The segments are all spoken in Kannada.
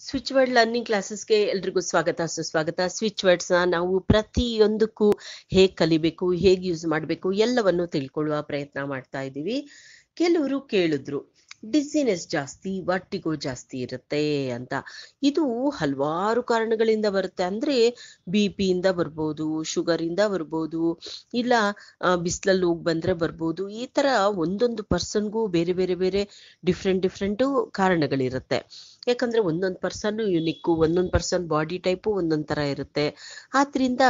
ಸ್ವಿಚ್ ವರ್ಡ್ ಲರ್ನಿಂಗ್ ಕ್ಲಾಸಸ್ಗೆ ಎಲ್ರಿಗೂ ಸ್ವಾಗತ ಸುಸ್ವಾಗತ ಸ್ವಿಚ್ ವರ್ಡ್ಸ್ನ ನಾವು ಪ್ರತಿಯೊಂದಕ್ಕೂ ಹೇಗೆ ಕಲಿಬೇಕು ಹೇಗೆ ಯೂಸ್ ಮಾಡಬೇಕು ಎಲ್ಲವನ್ನು ತಿಳ್ಕೊಳ್ಳುವ ಪ್ರಯತ್ನ ಮಾಡ್ತಾ ಇದ್ದೀವಿ ಕೆಲವರು ಕೇಳಿದ್ರು ಡಿಸಿನೆಸ್ ಜಾಸ್ತಿ ವರ್ಟಿಗೋ ಜಾಸ್ತಿ ಇರುತ್ತೆ ಅಂತ ಇದು ಹಲವಾರು ಕಾರಣಗಳಿಂದ ಬರುತ್ತೆ ಅಂದ್ರೆ ಬಿ ಪಿಯಿಂದ ಬರ್ಬೋದು ಶುಗರಿಂದ ಬರ್ಬೋದು ಇಲ್ಲ ಬಿಸಿಲಲ್ಲಿ ಹೋಗಿ ಬಂದ್ರೆ ಬರ್ಬೋದು ಈ ತರ ಒಂದೊಂದು ಪರ್ಸನ್ಗೂ ಬೇರೆ ಬೇರೆ ಬೇರೆ ಡಿಫ್ರೆಂಟ್ ಡಿಫ್ರೆಂಟು ಕಾರಣಗಳಿರುತ್ತೆ ಯಾಕಂದ್ರೆ ಒಂದೊಂದು ಪರ್ಸನ್ ಯುನಿಕ್ಕು ಒಂದೊಂದು ಪರ್ಸನ್ ಬಾಡಿ ಟೈಪು ಒಂದೊಂದ್ ತರ ಇರುತ್ತೆ ಆದ್ರಿಂದ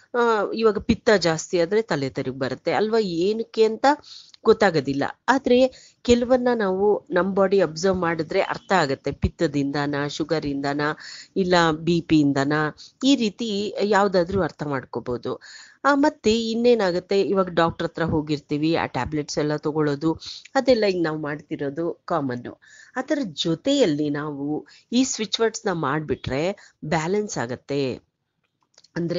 ಇವಾಗ ಪಿತ್ತ ಜಾಸ್ತಿ ಆದ್ರೆ ತಲೆ ತೆರಿಗೆ ಬರುತ್ತೆ ಅಲ್ವಾ ಏನಕ್ಕೆ ಅಂತ ಗೊತ್ತಾಗೋದಿಲ್ಲ ಆದ್ರೆ ಕೆಲವನ್ನ ನಾವು ನಮ್ಮ ಬಾಡಿ ಅಬ್ಸರ್ವ್ ಮಾಡಿದ್ರೆ ಅರ್ಥ ಆಗುತ್ತೆ ಪಿತ್ತದಿಂದನ ಶುಗರ್ ಇಂದನ ಇಲ್ಲ ಬಿ ಪಿ ಇಂದನ ಈ ರೀತಿ ಯಾವ್ದಾದ್ರೂ ಅರ್ಥ ಮಾಡ್ಕೋಬಹುದು ಆ ಮತ್ತೆ ಇನ್ನೇನಾಗುತ್ತೆ ಇವಾಗ ಡಾಕ್ಟರ್ ಹತ್ರ ಹೋಗಿರ್ತೀವಿ ಆ ಟ್ಯಾಬ್ಲೆಟ್ಸ್ ಎಲ್ಲ ತಗೊಳ್ಳೋದು ಅದೆಲ್ಲ ಈಗ ನಾವು ಮಾಡ್ತಿರೋದು ಕಾಮನ್ನು ಅದರ ಜೊತೆಯಲ್ಲಿ ನಾವು ಈ ಸ್ವಿಚ್ ವರ್ಡ್ಸ್ನ ಮಾಡಿಬಿಟ್ರೆ ಬ್ಯಾಲೆನ್ಸ್ ಆಗತ್ತೆ ಅಂದ್ರೆ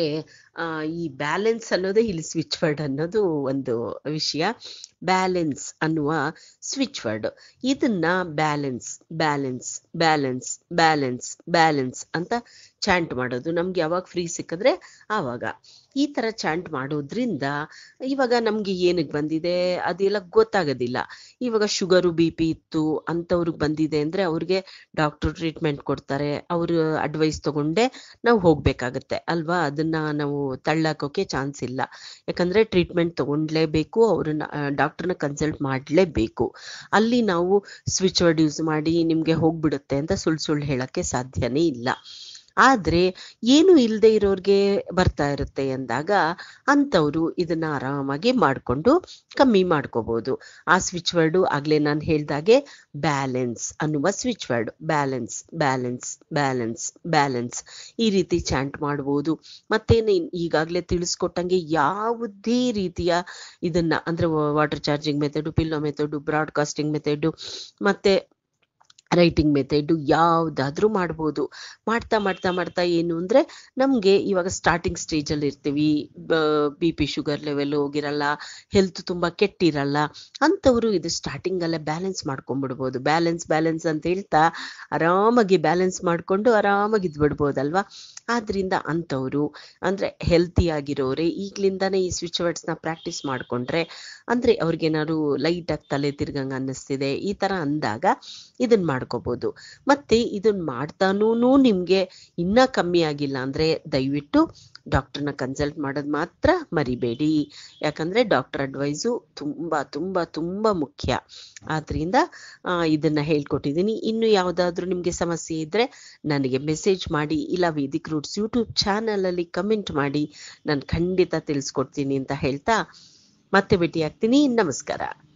ಈ ಬ್ಯಾಲೆನ್ಸ್ ಅನ್ನೋದೇ ಇಲ್ಲಿ ಸ್ವಿಚ್ ವರ್ಡ್ ಅನ್ನೋದು ಒಂದು ವಿಷಯ ಬ್ಯಾಲೆನ್ಸ್ ಅನ್ನುವ ಸ್ವಿಚ್ ವರ್ಡ್ ಇದನ್ನ balance balance balance balance balance ಅಂತ ಚಾಂಟ್ ಮಾಡೋದು ನಮ್ಗೆ ಯಾವಾಗ ಫ್ರೀ ಸಿಕ್ಕಿದ್ರೆ ಆವಾಗ ಈ ತರ ಚಾಂಟ್ ಮಾಡೋದ್ರಿಂದ ಇವಾಗ ನಮ್ಗೆ ಏನಕ್ಕೆ ಬಂದಿದೆ ಅದೆಲ್ಲ ಗೊತ್ತಾಗೋದಿಲ್ಲ ಇವಾಗ ಶುಗರು ಬಿ ಪಿ ಇತ್ತು ಅಂಥವ್ರಿಗೆ ಬಂದಿದೆ ಅಂದ್ರೆ ಅವ್ರಿಗೆ ಡಾಕ್ಟರ್ ಟ್ರೀಟ್ಮೆಂಟ್ ಕೊಡ್ತಾರೆ ಅವ್ರ ಅಡ್ವೈಸ್ ತಗೊಂಡೆ ನಾವು ಹೋಗ್ಬೇಕಾಗತ್ತೆ ಅಲ್ವಾ ಅದನ್ನ ನಾವು ತಳ್ಳಾಕೋಕೆ ಚಾನ್ಸ್ ಇಲ್ಲ ಯಾಕಂದ್ರೆ ಟ್ರೀಟ್ಮೆಂಟ್ ತಗೊಂಡ್ಲೇಬೇಕು ಅವ್ರನ್ನ ಡಾಕ್ಟರ್ನ ಕನ್ಸಲ್ಟ್ ಮಾಡಲೇಬೇಕು ಅಲ್ಲಿ ನಾವು ಸ್ವಿಚ್ ವರ್ಡ್ ಯೂಸ್ ಮಾಡಿ ನಿಮ್ಗೆ ಹೋಗ್ಬಿಡುತ್ತೆ ಅಂತ ಸುಳ್ಳು ಸುಳ್ಳು ಹೇಳಕ್ಕೆ ಸಾಧ್ಯನೇ ಇಲ್ಲ ಆದ್ರೆ ಏನು ಇಲ್ಲದೆ ಇರೋರ್ಗೆ ಬರ್ತಾ ಇರುತ್ತೆ ಅಂದಾಗ ಅಂಥವ್ರು ಇದನ್ನ ಆರಾಮಾಗಿ ಮಾಡಿಕೊಂಡು ಕಮ್ಮಿ ಮಾಡ್ಕೋಬಹುದು ಆ ಸ್ವಿಚ್ ವರ್ಡು ಆಗ್ಲೇ ನಾನು ಹೇಳ್ದಾಗೆ ಬ್ಯಾಲೆನ್ಸ್ ಅನ್ನುವ switch word balance balance balance balance ಈ ರೀತಿ ಚಾಂಟ್ ಮಾಡ್ಬೋದು ಮತ್ತೇನು ಈಗಾಗಲೇ ತಿಳಿಸ್ಕೊಟ್ಟಂಗೆ ಯಾವುದೇ ರೀತಿಯ ಇದನ್ನ ಅಂದ್ರೆ water charging method pillow method broadcasting method ಮತ್ತೆ ರೈಟಿಂಗ್ ಮೆಥಡ್ ಯಾವ್ದಾದ್ರೂ ಮಾಡ್ಬೋದು ಮಾಡ್ತಾ ಮಾಡ್ತಾ ಮಾಡ್ತಾ ಏನು ಅಂದ್ರೆ ನಮ್ಗೆ ಇವಾಗ ಸ್ಟಾರ್ಟಿಂಗ್ ಸ್ಟೇಜ್ ಅಲ್ಲಿ ಇರ್ತೀವಿ ಬಿ ಪಿ ಶುಗರ್ ಲೆವೆಲ್ ಹೋಗಿರಲ್ಲ ಹೆಲ್ತ್ ತುಂಬಾ ಕೆಟ್ಟಿರಲ್ಲ ಅಂಥವ್ರು ಇದು ಸ್ಟಾರ್ಟಿಂಗ್ ಅಲ್ಲೇ ಬ್ಯಾಲೆನ್ಸ್ ಮಾಡ್ಕೊಂಡ್ಬಿಡ್ಬೋದು ಬ್ಯಾಲೆನ್ಸ್ ಬ್ಯಾಲೆನ್ಸ್ ಅಂತ ಹೇಳ್ತಾ ಆರಾಮಾಗಿ ಬ್ಯಾಲೆನ್ಸ್ ಮಾಡ್ಕೊಂಡು ಆರಾಮಾಗಿ ಇದ್ಬಿಡ್ಬೋದಲ್ವಾ ಆದ್ರಿಂದ ಅಂಥವ್ರು ಅಂದ್ರೆ ಹೆಲ್ತಿ ಆಗಿರೋರೆ ಈಗ್ಲಿಂದಾನೇ ಈ ಸ್ವಿಚ್ ವರ್ಡ್ಸ್ನ ಪ್ರಾಕ್ಟೀಸ್ ಮಾಡ್ಕೊಂಡ್ರೆ ಅಂದ್ರೆ ಅವ್ರಿಗೇನಾದ್ರು ಲೈಟ್ ಆಗಿ ತಲೆ ತಿರ್ಗಂಗ ಅನ್ನಿಸ್ತಿದೆ ಈ ತರ ಅಂದಾಗ ಇದನ್ನ ಮಾಡ್ಕೋಬಹುದು ಮತ್ತೆ ಇದನ್ನ ಮಾಡ್ತಾನೂ ನಿಮ್ಗೆ ಇನ್ನ ಕಮ್ಮಿ ಆಗಿಲ್ಲ ಅಂದ್ರೆ ದಯವಿಟ್ಟು ಡಾಕ್ಟರ್ನ ಕನ್ಸಲ್ಟ್ ಮಾಡೋದು ಮಾತ್ರ ಮರಿಬೇಡಿ ಯಾಕಂದ್ರೆ ಡಾಕ್ಟರ್ ಅಡ್ವೈಸು ತುಂಬಾ ತುಂಬಾ ತುಂಬಾ ಮುಖ್ಯ ಆದ್ರಿಂದ ಇದನ್ನ ಹೇಳ್ಕೊಟ್ಟಿದ್ದೀನಿ ಇನ್ನು ಯಾವ್ದಾದ್ರು ನಿಮ್ಗೆ ಸಮಸ್ಯೆ ಇದ್ರೆ ನನಗೆ ಮೆಸೇಜ್ ಮಾಡಿ ಇಲ್ಲ ವೇದಿಕ್ ರೂಟ್ಸ್ ಯೂಟ್ಯೂಬ್ ಚಾನಲ್ ಅಲ್ಲಿ ಕಮೆಂಟ್ ಮಾಡಿ ನಾನು ಖಂಡಿತ ತಿಳಿಸ್ಕೊಡ್ತೀನಿ ಅಂತ ಹೇಳ್ತಾ ಮತ್ತೆ ಭೇಟಿ ಆಗ್ತೀನಿ ನಮಸ್ಕಾರ